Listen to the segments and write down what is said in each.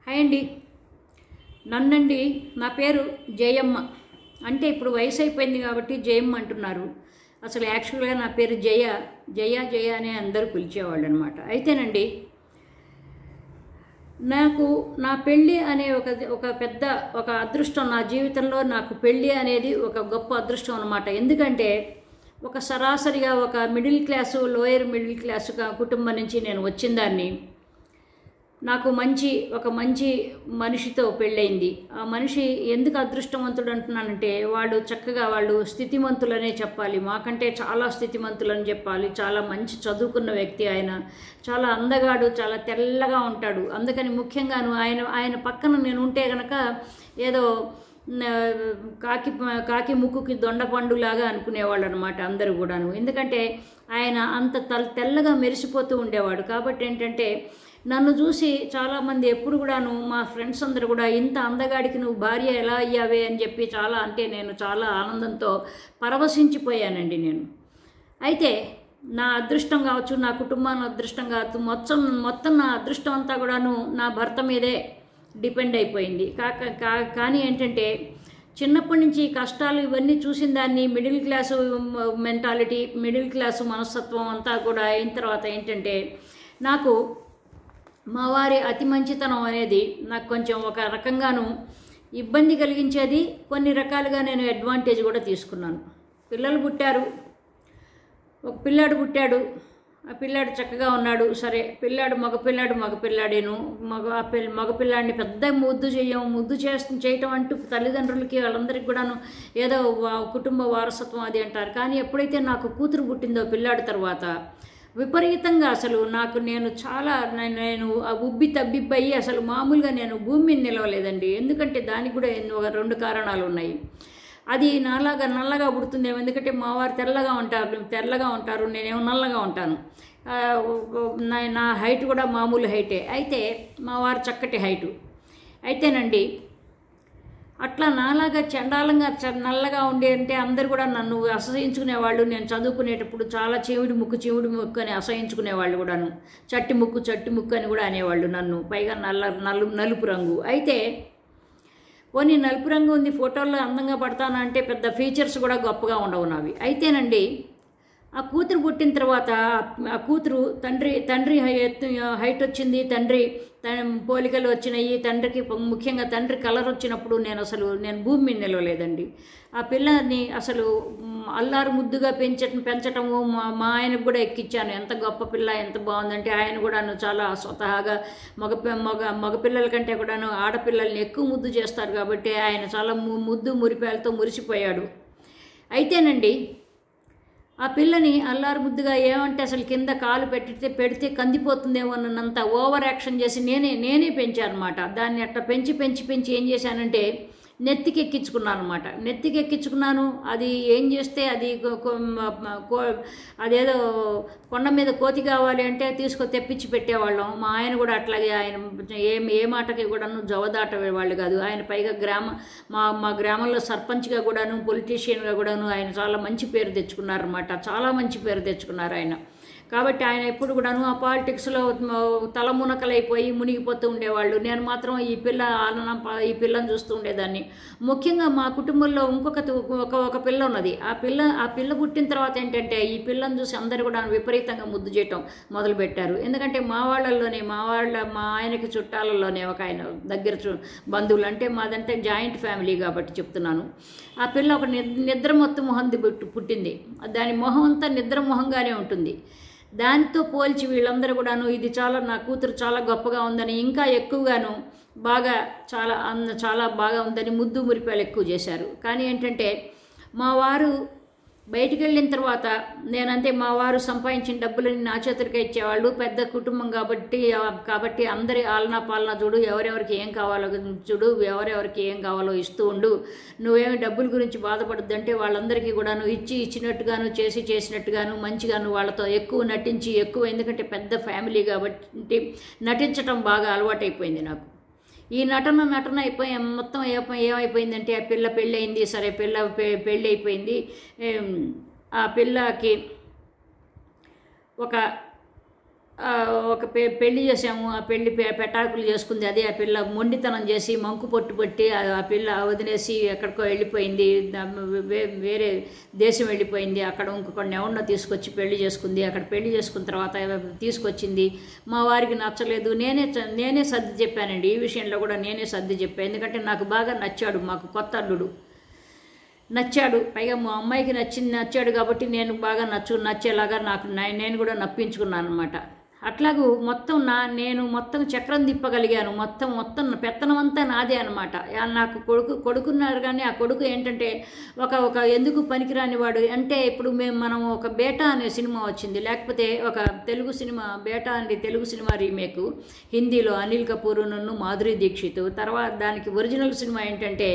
hi అండి నన్నండి నా పేరు జయమ్మ అంటే ఇప్పుడు వయసు అయిపోయింది కాబట్టి జయమ్మ అంటున్నారు అసలు యాక్చువల్గా నా పేరు జయ జయ జయ అనే అందరూ పిలిచేవాళ్ళు అనమాట అయితేనండి నాకు నా పెళ్ళి అనే ఒక ఒక పెద్ద ఒక అదృష్టం నా జీవితంలో నాకు పెళ్ళి అనేది ఒక గొప్ప అదృష్టం అనమాట ఎందుకంటే ఒక సరాసరిగా ఒక middle class lower middle class క- కుటుంబం నుంచి నేను వచ్చిన దాన్ని నాకు మంచి ఒక మంచి మనిషితో పెళ్ళయింది ఆ మనిషి ఎందుకు అదృష్టవంతుడు అంటున్నానంటే వాళ్ళు చక్కగా వాళ్ళు స్థితిమంతులనే చెప్పాలి మాకంటే చాలా స్థితిమంతులని చెప్పాలి చాలా మంచి చదువుకున్న వ్యక్తి ఆయన చాలా అందగాడు చాలా తెల్లగా ఉంటాడు అందుకని ముఖ్యంగాను ఆయన ఆయన పక్కన నేను ఉంటే గనక ఏదో న- కాకి కాకి ముక్కుకి దొండపండు లాగా అనుకునేవాళ్ళు అనమాట అందరూ కూడాను ఎందుకంటే ఆయన అంత తల్ తెల్లగా మెరిసిపోతూ ఉండేవాడు కాబట్టి ఏంటంటే నన్ను చూసి చాలామంది ఎప్పుడు కూడాను మా ఫ్రెండ్స్ అందరూ కూడా ఇంత అందగాడికి నువ్వు భార్య ఎలా అయ్యావే అని చెప్పి చాలా అంటే నేను చాలా ఆనందంతో పరవశించిపోయానండి నేను అయితే నా అదృష్టం కావచ్చు నా కుటుంబాన్ని అదృష్టం కావచ్చు మొత్తం మొత్తం నా అదృష్టం అంతా కూడాను నా భర్త మీదే డిపెండ్ అయిపోయింది కాక కా- కానీ ఏంటంటే చిన్నప్పటి నుంచి కష్టాలు ఇవన్నీ చూసిన దాన్ని middle class mentality middle class మనస్తత్వం అంతా కూడా అయిన తర్వాత ఏంటంటే నాకు మా వారి అతి మంచితనం అనేది నాకు కొంచెం ఒక రకంగాను ఇబ్బంది కలిగించేది కొన్ని రకాలుగా నేను అడ్వాంటేజ్ కూడా తీసుకున్నాను పిల్లలు పుట్టారు ఒక పిల్లాడు పుట్టాడు ఆ పిల్లాడు చక్కగా ఉన్నాడు సరే పిల్లాడు మగ పిల్లాడు మగ పిల్లాడేను మగ ఆ పిల్ల మగ పిల్లాడిని పెద్ద ముద్దు చేయము ముద్దు చేస్తు చేయటం అంటూ తల్లిదండ్రులకి వాళ్ళందరికీ కూడాను ఏదో వా- కుటుంబ వారసత్వం అది అంటారు కానీ ఎప్పుడైతే నాకు కూతురు పుట్టిందో పిల్లాడి తర్వాత విపరీతంగా అసలు నాకు నేను చాలా నేను- నేను ఆ ఉబ్బి తబ్బిబ్బయి అసలు మామూలుగా నేను భూమి మీద నిలవలేదండి ఎందుకంటే దానికి కూడా ఎన్నో ఒక రెండు కారణాలు ఉన్నాయి అది నాలాగా నల్లగా పుడుతుందేమో ఎందుకంటే మా వారు తెల్లగా ఉంటారు తెల్లగా ఉంటారు నేనేమో నల్లగా ఉంటాను ఆ, నా నా హైట్ కూడా మామూలు హైటే అయితే మా వారు చక్కటి హైటు అయితేనండి అట్లా నాలాగా చండాలంగా చ- నల్లగా ఉండే అంటే అందరు కూడా నన్ను అసహించుకునేవాళ్ళు నేను చదువుకునేటప్పుడు చాలా చెవిడి ముక్కు చెవిడి ముక్కు అని అసహించుకునేవాళ్ళు కూడాను చట్టి ముక్కు చట్టి ముక్కు అని కూడా అనేవాళ్ళు నన్ను పైగా నల్ల నలు నలుపు రంగు అయితే పోనీ నలుపు రంగు ఉంది ఫోటోల్లో అందంగా పడతాను అంటే పెద్ద ఫీచర్స్ కూడా గొప్పగా ఉండవు నావి అయితేనండి ఆ కూతురు పుట్టిన తర్వాత ఆ కూతురు తండ్రి తండ్రి హై- ఎత్తు హైట్ వచ్చింది తండ్రి తన పోలికలు వచ్చినాయి తండ్రికి ముఖ్యంగా తండ్రి కలర్ వచ్చినప్పుడు నేను అసలు నేను భూమి మీద నిలవలేదండి ఆ పిల్లని అసలు మ్, అల్లారు ముద్దుగా పెంచటం పెంచటము మా మా ఆయనకు కూడా ఎక్కిచ్చాను ఎంత గొప్ప పిల్ల ఎంత బాగుందంటే ఆయన కూడాను చాలా స్వతహాగా మగ పి- మగ మగపిల్లల కంటే కూడాను ఆడపిల్లల్ని ఎక్కువ ముద్దు చేస్తారు కాబట్టి ఆయన చాలా ము- ముద్దు మురిపాలతో మురిసిపోయాడు అయితేనండి ఆ పిల్లని అల్లారు ముద్దుగా ఏమంటే అసలు కింద కాలు పెడితే పెడితే కందిపోతుందేమో అన్నంత ఓవర్ యాక్షన్ చేసి నేనే నేనే పెంచాను అనమాట దాన్ని అట్లా పెంచి పెంచి పెంచి ఏం చేశానంటే నెత్తికి ఎక్కించుకున్నాను అనమాట నెత్తికి ఎక్కించుకున్నాను అది ఏం చేస్తే అది కో- కో- మ- కో- అదేదో కొండ మీద కోతి కావాలి అంటే తీసుకొని తెప్పించి పెట్టేవాళ్ళం మా ఆయన కూడా అట్లాగే ఆయన ఏ ఏ మాటకి కూడాను జవదాటే వాళ్ళు కాదు ఆయన పైగా గ్రామ మా మా గ్రామంలో సర్పంచ్గా కూడాను పొలిటీషియన్గా కూడాను ఆయన చాలా మంచి పేరు తెచ్చుకున్నారన్నమాట చాలా మంచి పేరు తెచ్చుకున్నారు ఆయన కాబట్టి ఆయన ఎప్పుడు కూడాను ఆ పాలిటిక్స్లో తలమునకలైపోయి మునిగిపోతూ ఉండేవాళ్ళు నేను మాత్రం ఈ పిల్ల ఆనందం ప- ఈ పిల్లని చూస్తూ ఉండేదాన్ని ముఖ్యంగా మా కుటుంబంలో ఇంకొక తు- ఒక ఒక పిల్ల ఉన్నది ఆ పిల్ల ఆ పిల్ల పుట్టిన తర్వాత ఏంటంటే ఈ పిల్లని చూసి అందరు కూడా విపరీతంగా ముద్దు చేయటం మొదలుపెట్టారు ఎందుకంటే మా వాళ్ళల్లోనే మా వాళ్ళ మా ఆయనకి చుట్టాలలోనే ఒక ఆయన దగ్గర చు బంధువులు అంటే మాదంటే జాయింట్ ఫ్యామిలీ కాబట్టి చెప్తున్నాను ఆ పిల్ల ఒక నిద్ర నిద్ర మొత్తం మొహంది పుట్టి- పుట్టింది దాని మొహం అంతా నిద్ర మొహంగానే ఉంటుంది దానితో పోల్చి వీళ్ళందరూ కూడాను ఇది చాలా నా కూతురు చాలా గొప్పగా ఉందని ఇంకా ఎక్కువగాను బాగా చాలా అంద చాలా బాగా ఉందని ముద్దు మురిపాలు ఎక్కువ చేశారు కానీ ఏంటంటే మా వారు బయటికి వెళ్ళిన తర్వాత నేనంతే మా వారు సంపాదించిన డబ్బులని నా చేతులకే ఇచ్చేవాళ్ళు పెద్ద కుటుంబం కాబట్టి ఆ, కాబట్టి అందరి ఆలనా పాలనా చూడు ఎవరెవరికి ఏం కావాలో చూడు ఎవరెవరికి ఏం కావాలో ఇస్తూ ఉండు నువ్వేమి డబ్బుల గురించి బాధపడద్దంటే వాళ్ళందరికీ కూడాను ఇచ్చి ఇచ్చినట్టుగాను చేసి చేసినట్టుగాను మంచిగాను వాళ్ళతో ఎక్కువ నటించి ఎక్కువ ఎందుకంటే పెద్ద ఫ్యామిలీ కాబట్టి నటించటం బాగా అలవాటైపోయింది నాకు ఈ నటన నటన అయిపోయి మొత్తం ఏప- ఏమైపోయిందంటే ఆ పిల్ల పెళ్ళి అయింది సరే పిల్ల పె- పెళ్ళి అయిపోయింది ఏం, ఆ పిల్లకి ఒక ఆ, ఒక పె పెళ్లి చేసాము ఆ పెళ్లి పె- పెటాకులు చేసుకుంది అదే ఆ పిల్ల మొండితనం చేసి మంకు పొట్టు పట్టి ఆ ఆ పిల్ల వదిలేసి ఎక్కడికో వెళ్ళిపోయింది దా- వే- వేరే దేశం వెళ్ళిపోయింది అక్కడ ఇంకొకరిని ఎవరినో తీసుకొచ్చి పెళ్లి చేసుకుంది అక్కడ పెళ్లి చేసుకున్న తర్వాత తీసుకొచ్చింది మా వారికి నచ్చలేదు నేనే చ- నేనే సర్ది చెప్పానండి ఈ విషయంలో కూడా నేనే సర్ది చెప్పాను ఎందుకంటే నాకు బాగా నచ్చాడు మాకు కొత్త అల్లుడు నచ్చాడు పైగా మా అమ్మాయికి నచ్చింది నచ్చాడు కాబట్టి నేను బాగా నచ్చు నచ్చేలాగా నాకు నే- నేను కూడా నప్పించుకున్నాను అనమాట అట్లాగూ మొత్తం నా నేను మొత్తం చక్రం తిప్పగలిగాను మొత్తం మొత్తం పెత్తనం అంతా నాదే అనమాట నాకు కొడుకు కొడుకున్నారు కానీ ఆ కొడుకు ఏంటంటే ఒక ఒక ఎందుకు పనికిరాని వాడు అంటే ఇప్పుడు మేము మనం ఒక బేటా అనే సినిమా వచ్చింది లేకపోతే ఒక తెలుగు సినిమా బేటా అనే తెలుగు సినిమా రీమేక్ హిందీలో అనిల్ కపూర్ నన్ను మాధురి దీక్షిత్ తర్వాత దానికి ఒరిజినల్ సినిమా ఏంటంటే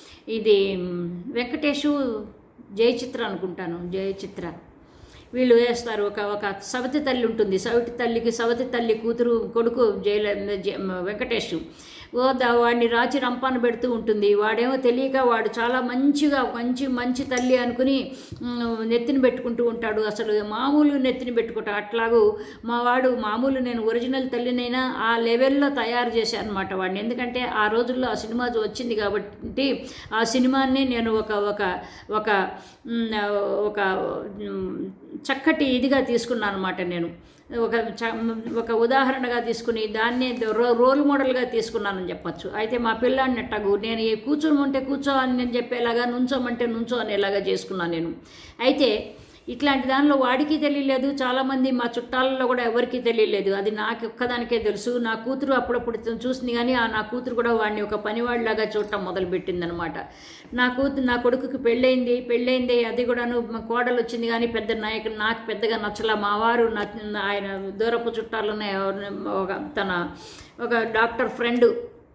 ఇది మ్, వెంకటేషు జయచిత్ర అనుకుంటాను జయచిత్ర వీళ్ళు వేస్తారు ఒక ఒక సవతి తల్లి ఉంటుంది సవతి తల్లికి సవతి తల్లి కూతురు కొడుకు జయల జ- వెంకటేష్ ఓ దా వాడిని రాచి రంపాన పెడుతూ ఉంటుంది వాడేమో తెలియక వాడు చాలా మంచిగా మంచి మంచి తల్లి అనుకుని మ్, నెత్తిన పెట్టుకుంటూ ఉంటాడు అసలు మామూలు నెత్తిన పెట్టుకుంటా అట్లాగూ మా వాడు మామూలు నేను ఒరిజినల్ తల్లినైనా ఆ లెవెల్లో తయారు చేశాను అనమాట వాడిని ఎందుకంటే ఆ రోజుల్లో ఆ సినిమా వచ్చింది కాబట్టి ఆ సినిమాని నేను ఒక ఒక ఒక మ్, ఒక మ్, చక్కటి ఇదిగా తీసుకున్నాను అనమాట నేను ఒక చ- ఒక ఉదాహరణగా తీసుకుని దాన్నే రో రోల్ మోడల్గా తీసుకున్నానని చెప్పొచ్చు అయితే మా పిల్లాడిని అట్టగు నేను ఈ కూర్చోమంటే కూర్చో అని నేను చెప్పేలాగా నుంచోమంటే నుంచో అనేలాగా చేసుకున్నాను నేను అయితే ఇట్లాంటి దానిలో వాడికి తెలియలేదు చాలామంది మా చుట్టాలలో కూడా ఎవరికీ తెలియలేదు అది నాకు ఒక్కదానికే తెలుసు నా కూతురు అప్పుడప్పుడు తను చూసింది కానీ ఆ నా కూతురు కూడా వాడిని ఒక పనివాడిలాగా చూడటం మొదలుపెట్టిందనమాట నా కూతురు నా కొడుకుకి పెళ్ళయింది పెళ్ళయింది అది కూడాను మా కోడలు వచ్చింది కానీ పెద్ద నాయకు నాకు పెద్దగా నచ్చలా మా వారు నా- ఆయన దూరపు చుట్టాలనే ఒక తన ఒక డాక్టర్ ఫ్రెండ్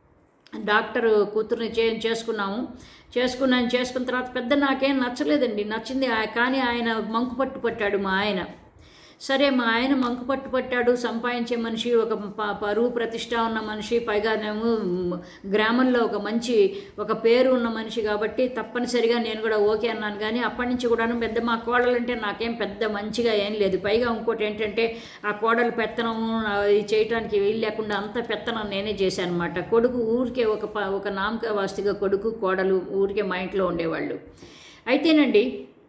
డాక్టర్ కూతుర్ని చే చేసుకున్నాము చేసుకున్నాను చేసుకున్న తర్వాత పెద్ద నాకేం నచ్చలేదండి నచ్చింది ఆ- కానీ ఆయన మంకు పట్టు పట్టాడు మా ఆయన సరే మా ఆయన మంకు పట్టు పట్టాడు సంపాదించే మనిషి ఒక ప- పరువు ప్రతిష్ట ఉన్న మనిషి పైగానేమో మ్, గ్రామంలో ఒక మంచి ఒక పేరు ఉన్న మనిషి కాబట్టి తప్పనిసరిగా నేను కూడా ఓకే అన్నాను కానీ అప్పటి నుంచి కూడాను పెద్ద మా కోడలంటే నాకేం పెద్ద మంచిగా ఏం లేదు పైగా ఇంకోటి ఏంటంటే ఆ కోడలు పెత్తనం ఇది చేయటానికి వీలు లేకుండా అంత పెత్తనం నేనే చేశాను అనమాట కొడుకు ఊరికే ఒక ప ఒక నామక వాస్తిగా కొడుకు కోడలు ఊరికే మా ఇంట్లో ఉండేవాళ్ళు అయితేనండి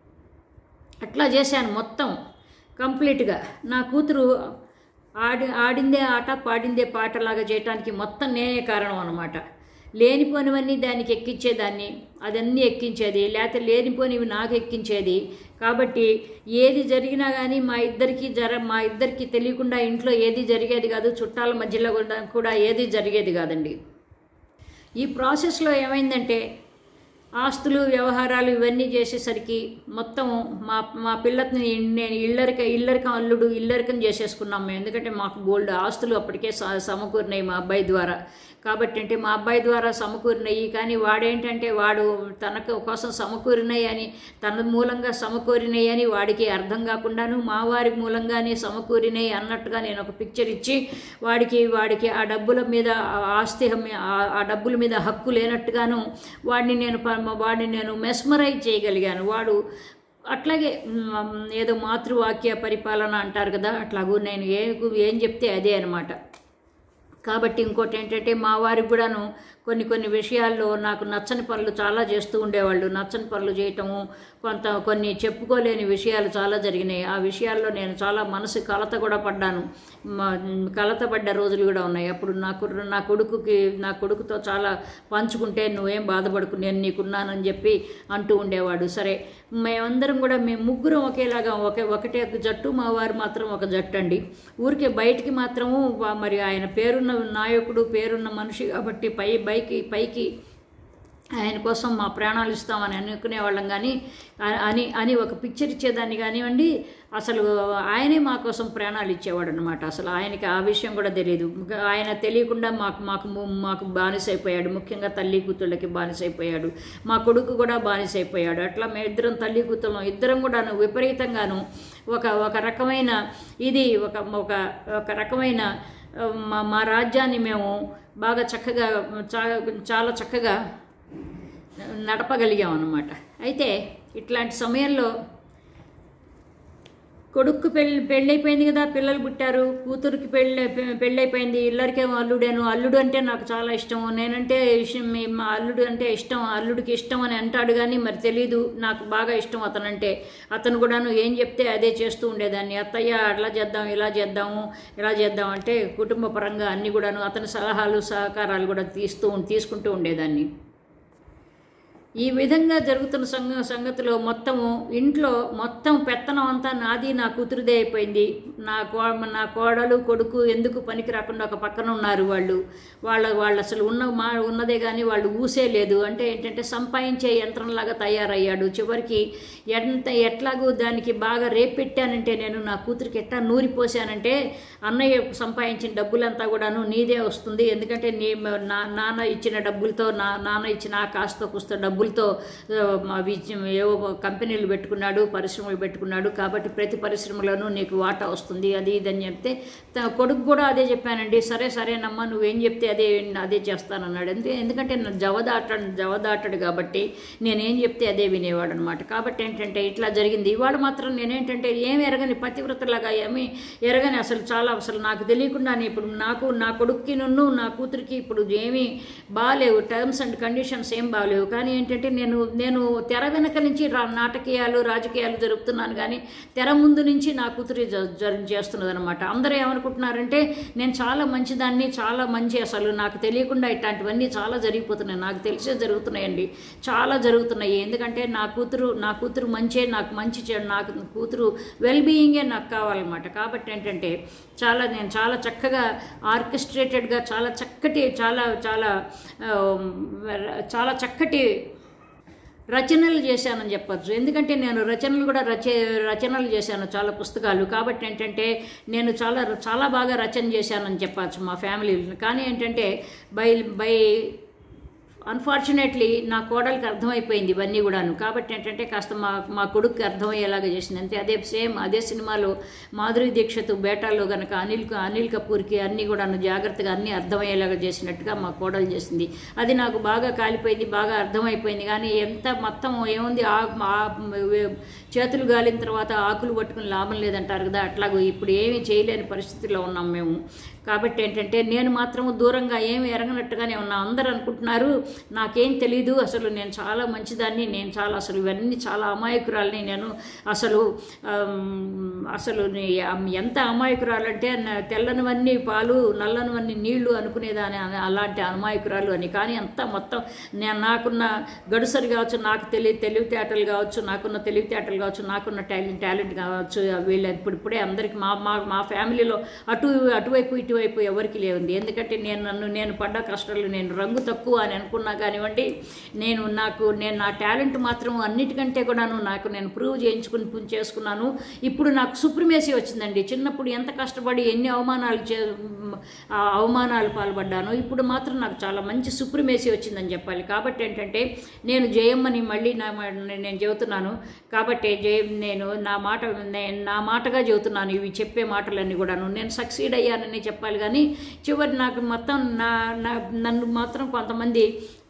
అట్లా చేశాను మొత్తం కంప్లీట్గా నా కూతురు ఆడి ఆడిందే ఆట పాడిందే పాటలాగా చేయటానికి మొత్తం నేనే కారణం అనమాట లేనిపోనివన్నీ దానికి ఎక్కించేదాన్ని అదన్నీ ఎక్కించేది లేకపోతే లేనిపోనివి నాకు ఎక్కించేది కాబట్టి ఏది జరిగినా కానీ మా ఇద్దరికి జర మా ఇద్దరికి తెలియకుండా ఇంట్లో ఏది జరిగేది కాదు చుట్టాల మధ్యలో కూడా కూడా ఏది జరిగేది కాదండి ఈ ప్రాసెస్లో ఏమైందంటే ఆస్తులు వ్యవహారాలు ఇవన్నీ చేసేసరికి మొత్తం మా మా పిల్లల్ని నేను ఇల్లరిక ఇల్లరికం అల్లుడు ఇల్లరికం చేసేసుకున్నాం మేము ఎందుకంటే మాకు గోల్డ్ ఆస్తులు అప్పటికే స- సమకూరినాయి మా అబ్బాయి ద్వారా కాబట్టి అంటే మా అబ్బాయి ద్వారా సమకూరినాయి కానీ వాడేంటంటే వాడు తనకు కోసం సమకూరినాయి అని తన మూలంగా సమకూరినాయి అని వాడికి అర్థం కాకుండాను మా వారి మూలంగానే సమకూరినాయి అన్నట్టుగా నేను ఒక పిక్చర్ ఇచ్చి వాడికి వాడికి ఆ డబ్బుల మీద ఆ ఆస్తి హమ్మి- ఆ- ఆ డబ్బుల మీద హక్కు లేనట్టుగాను వాడిని నేను ప- వాడిని నేను మెస్మరైజ్ చేయగలిగాను వాడు అట్లాగే మ్, ఏదో మాతృవాక్య పరిపాలన అంటారు కదా అట్లాగూ నేను ఏ ఏం చెప్తే అదే అనమాట కాబట్టి ఇంకోటి ఏంటంటే మా వారికి కూడాను కొన్ని కొన్ని విషయాల్లో నాకు నచ్చని పనులు చాలా చేస్తూ ఉండేవాళ్ళు నచ్చని పనులు చేయటము కొంత కొన్ని చెప్పుకోలేని విషయాలు చాలా జరిగినాయి ఆ విషయాల్లో నేను చాలా మనసు కలత కూడా పడ్డాను మా- కలత పడ్డ రోజులు కూడా ఉన్నాయి అప్పుడు నా కుర్ర నా కొడుకుకి నా కొడుకుతో చాలా పంచుకుంటే నువ్వేం బాధపడుకు నేను నీకున్నానని చెప్పి అంటూ ఉండేవాడు సరే మేమందరం కూడా మేము ముగ్గురం ఒకేలాగా ఒకే ఒకటే ఒక జట్టు మా వారు మాత్రం ఒక జట్టు అండి ఊరికే బయటికి మాత్రము వా- మరి ఆయన పేరున్న నాయకుడు పేరున్న మనిషి కాబట్టి పై పైకి పైకి ఆయన కోసం మా ప్రాణాలు ఇస్తామని అనుకునేవాళ్ళం కానీ ఆ- అని అని ఒక పిక్చర్ ఇచ్చేదాన్ని కానివ్వండి అసలు ఆయనే మా కోసం ప్రాణాలు ఇచ్చేవాడు అనమాట అసలు ఆయనకి ఆ విషయం కూడా తెలియదు ఆయన తెలియకుండా మాకు మాకు ము- మాకు బానిసైపోయాడు ముఖ్యంగా తల్లి కూతుళ్ళకి బానిసైపోయాడు మా కొడుకు కూడా బానిసైపోయాడు అట్లా మేము ఇద్దరం తల్లి కూతుళ్ళం ఇద్దరం కూడాను విపరీతంగాను ఒక ఒక రకమైన ఇది ఒక ఒక ఒక రకమైన ఆ, మా మా రాజ్యాన్ని మేము బాగా చక్కగా చా- చాలా చక్కగా నడపగలిగాం అన్నమాట అయితే ఇట్లాంటి సమయంలో కొడుకు పెళ్ళి పెళ్ళైపోయింది కదా పిల్లలు పుట్టారు కూతురికి పెళ్ళి పెళ్ళైపోయింది ఇల్లరికేమో అల్లుడేను అల్లుడు అంటే నాకు చాలా ఇష్టం నేనంటే ఇష్టం మీ- మా అల్లుడు అంటే ఇష్టం అల్లుడికి ఇష్టం అని అంటాడు కానీ మరి తెలీదు నాకు బాగా ఇష్టం అతనంటే అతను కూడాను ఏం చెప్తే అదే చేస్తూ ఉండేదాన్ని అత్తయ్య అట్లా చేద్దాం ఇలా చేద్దాము ఇలా చేద్దాం అంటే కుటుంబ పరంగా అన్ని కూడాను అతని సలహాలు సహకారాలు కూడా తీస్తూ తీసుకుంటూ ఉండేదాన్ని ఈ విధంగా జరుగుతున్న సంగ సంగతిలో మొత్తము ఇంట్లో మొత్తం పెత్తనం అంతా నాది నా కూతురుదే అయిపోయింది నా కో నా కోడలు కొడుకు ఎందుకు పనికి రాకుండా ఒక పక్కన ఉన్నారు వాళ్ళు వాళ్ళ వాళ్ళు అసలు ఉన్న మా ఉన్నదే కానీ వాళ్ళు ఊసే లేదు అంటే ఏంటంటే సంపాదించే యంత్రంలాగా తయారయ్యాడు చివరికి ఎంత ఎట్లాగూ దానికి బాగా రేపు పెట్టానంటే నేను నా కూతురికి ఎట్టా నూరిపోసానంటే అన్నయ్య సంపాదించిన డబ్బులంతా కూడాను నీదే వస్తుంది ఎందుకంటే నీ నా నాన్న ఇచ్చిన డబ్బులతో నా నాన్న ఇచ్చిన ఆ కాస్త కుస్త డబ్బులతో ఆ, అవి ఇచ్చి- ఏవో కంపెనీలు పెట్టుకున్నాడు పరిశ్రమలు పెట్టుకున్నాడు కాబట్టి ప్రతి పరిశ్రమలోనూ నీకు వాటా వస్తుంది అది ఇది అని చెప్తే త- కొడుకు కూడా అదే చెప్పానండి సరే సరేనమ్మా నువ్వేం చెప్తే అదే అదే చేస్తానన్నాడు ఎందుకే ఎందుకంటే నా జవదాటడు జవదాటడు కాబట్టి నేనేం చెప్తే అదే వినేవాడు అనమాట కాబట్టి ఏంటంటే ఇట్లా జరిగింది ఇవాళ మాత్రం నేనేంటంటే ఏమి ఎరగని పతివ్రతలాగా ఏమి ఎరగని అసలు చాలా అసలు నాకు తెలియకుండానే ఇప్పుడు నాకు నా కొడుక్కి నున్ను నా కూతురికి ఇప్పుడు ఏమీ బాగాలేవు టర్మ్స్ అండ్ కండిషన్స్ ఏం బాగాలేవు కానీ ఏంటంటే నేను నేను తెర వెనక నుంచి రా నాటకీయాలు రాజకీయాలు జరుపుతున్నాను కానీ తెర ముందు నుంచి నా కూతురి చేస్తున్నది అనమాట అందరూ ఏమనుకుంటున్నారంటే నేను చాలా మంచిదాన్ని చాలా మంచి అసలు నాకు తెలియకుండా ఇట్లాంటివన్నీ చాలా జరిగిపోతున్నాయి నాకు తెలిసే జరుగుతున్నాయండి చాలా జరుగుతున్నాయి ఎందుకంటే నా కూతురు నా కూతురు మంచే నాకు మంచి చే- నాకు కూతురు వెల్ బీయింగే నాకు కావాలన్నమాట కాబట్టి ఏంటంటే చాలా నేను చాలా చక్కగా ఆర్కెస్ట్రేటెడ్గా చాలా చక్కటి చాలా చాలా ఆ, చాలా చక్కటి రచనలు చేశానని చెప్పొచ్చు ఎందుకంటే నేను రచనలు కూడా రచ రచనలు చేశాను చాలా పుస్తకాలు కాబట్టి ఏంటంటే నేను చాలా చాలా బాగా రచన చేశానని చెప్పచ్చు మా ఫ్యామిలీ కానీ ఏంటంటే బై బై అన్ఫార్చునేట్లీ నా కోడలికి అర్థమైపోయింది ఇవన్నీ కూడాను కాబట్టి ఏంటంటే కాస్త మా మా కొడుకుకి అర్థమయ్యేలాగా చేసింది అంతే అదే సేమ్ అదే సినిమాలో మాధురి దీక్షిత్ బేటాలో కనుక అనిల్ అనిల్ కపూర్కి అన్నీ కూడాను జాగ్రత్తగా అన్నీ అర్థమయ్యేలాగా చేసినట్టుగా మా కోడలు చేసింది అది నాకు బాగా కాలిపోయింది బాగా అర్థమైపోయింది కానీ ఎంత మొత్తం ఏముంది ఆ ఆ చేతులు గాలిన తర్వాత ఆకులు పట్టుకుని లాభం లేదంటారు కదా అట్లాగూ ఇప్పుడు ఏమీ చేయలేని పరిస్థితిలో ఉన్నాం మేము కాబట్టి ఏంటంటే నేను మాత్రం దూరంగా ఏమి ఎరగనట్టుగానే ఉన్నా అందరూ అనుకుంటున్నారు నాకేం తెలీదు అసలు నేను చాలా మంచిదాన్ని నేను చాలా అసలు ఇవన్నీ చాలా అమాయకురాలని నేను అసలు ఆమ్, అసలు నే- ఎంత అమాయకురాలంటే నా తెల్లనివన్నీ పాలు నల్లనివన్నీ నీళ్లు అనుకునేదాని అన- అలాంటి అమాయకురాలు అని కానీ అంతా మొత్తం నేను నాకున్న గడుసరి కావచ్చు నాకు తెలివి తెలివితేటలు కావచ్చు నాకున్న తెలివితేటలు కావచ్చు నాకున్న టాలెంట్ టాలెంట్ కావచ్చు వీళ్ళ ఇప్పుడిప్పుడే అందరికి మా మా మా ఫ్యామిలీలో అటు అటువైపు ఇటువైపు ఎవరికి లేవుంది ఎందుకంటే నేను నన్ను నేను పడ్డ కష్టాలు నేను రంగు తక్కువ అని అనుకున్నా కానివ్వండి నేను నాకు నేను నా టాలెంట్ మాత్రం అన్నిటికంటే కూడాను నాకు నేను ప్రూవ్ చేయించుకుని పు- చేసుకున్నాను ఇప్పుడు నాకు సుప్రీమేసీ వచ్చిందండి చిన్నప్పుడు ఎంత కష్టపడి ఎన్ని అవమానాలు చే ఆ అవమానాలు పాల్పడ్డాను ఇప్పుడు మాత్రం నాకు చాలా మంచి సుప్రీమేసీ వచ్చిందని చెప్పాలి కాబట్టి ఏంటంటే నేను జయమ్మని మళ్ళీ నా మా- నేను చెబుతున్నాను కాబట్టి జయం నేను నా మాట నేను నా మాటగా చెబుతున్నాను ఇవి చెప్పే మాటలన్నీ కూడాను నేను సక్సీడ్ అయ్యానని చెప్పాలి కానీ చివరి నాకు మొత్తం నా నా నన్ను మాత్రం కొంతమంది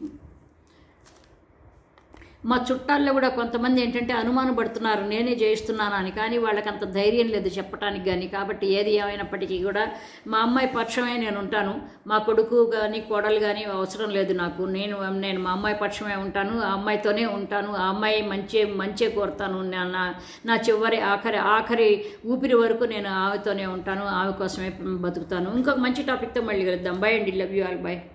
మా చుట్టాల్లో కూడా కొంతమంది ఏంటంటే అనుమానపడుతున్నారు నేనే జయిస్తున్నాను అని కానీ వాళ్ళకి అంత ధైర్యం లేదు చెప్పడానికి కానీ కాబట్టి ఏది ఏమైనప్పటికీ కూడా మా అమ్మాయి పక్షమే నేను ఉంటాను మా కొడుకు కానీ కోడలు కానీ అవసరం లేదు నాకు నేను నేను మా అమ్మాయి పక్షమే ఉంటాను ఆ అమ్మాయితోనే ఉంటాను ఆ అమ్మాయి మంచి మంచే కోరుతాను నా నా- నా చివరి ఆఖరి ఆఖరి ఊపిరి వరకు నేను ఆమెతోనే ఉంటాను ఆమె కోసమే బతుకుతాను ఇంకొక మంచి టాపిక్తో మళ్ళీ కలుద్దాం బై అండి లవ్ యూ ఆల్ బై